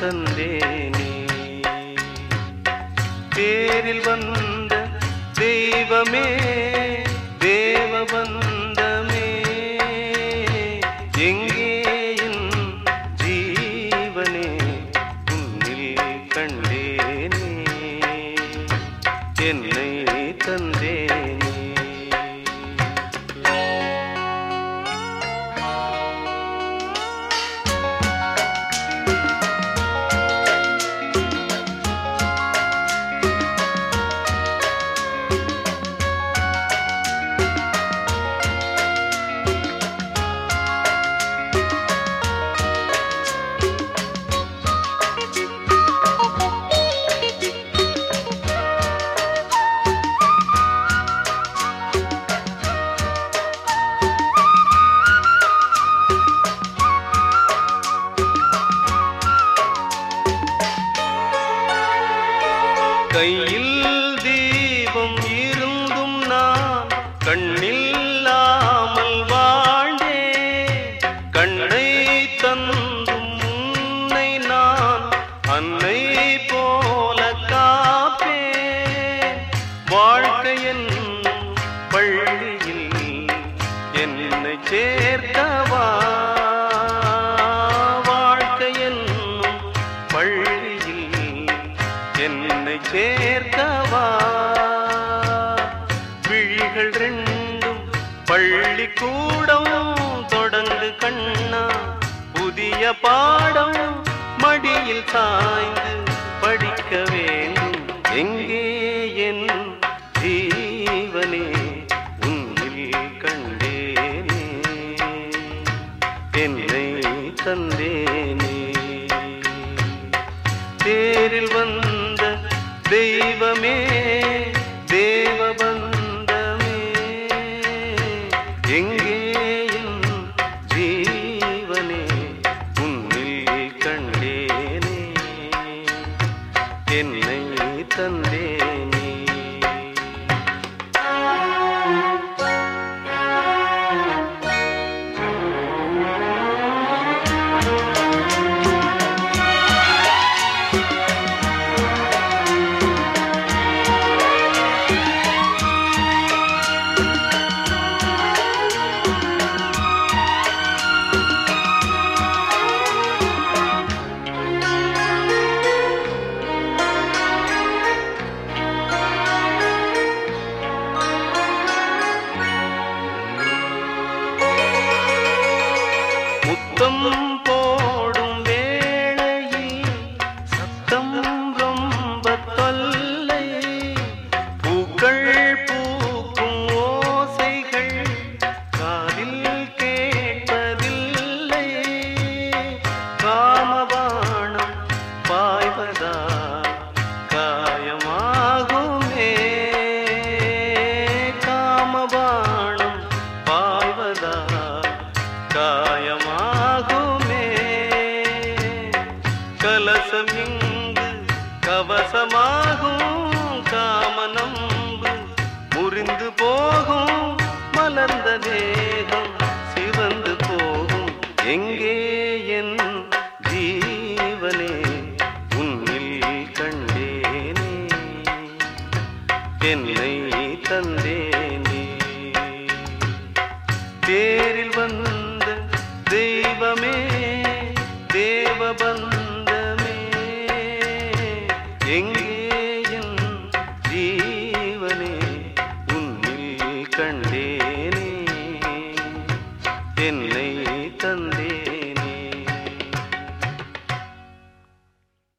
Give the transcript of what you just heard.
தந்தேனே தேரில் வந்த தெய்வமே தேவ பந்தமே எங்கே என் ஜீவனே உன்னில் கண்டேனே என்னை தந்தேனே கையில் தீபம் இருந்தும் நான் கண்ணில்லாமல் வாழ்ந்தேன் கண்ணை தந்தும் உன்னை நான் அன்னை போல காப்பேன் வாழ்க்கை என்னும் பள்ளியில் என்னை சேர்க்கவா வாழ்க்கை என்னும் பள்ளியில் என்னை சேர்க்கவா விழிகள் ரெண்டும் பள்ளிக்கூடம் தொடர்ந்து கண்ணா புதிய பாடம் மடியில் சாய்ந்து படிக்க வேண்டும் எங்கே என் ஜீவனே உன்னில் கண்டேனே என்னை தந்தேனே தேரில் வந்த தெய்வமே தேவ பந்தமே எங்கே என் ஜீவனே உன்னில் கண்டேனே என்னை தந்தேனே முத்தம்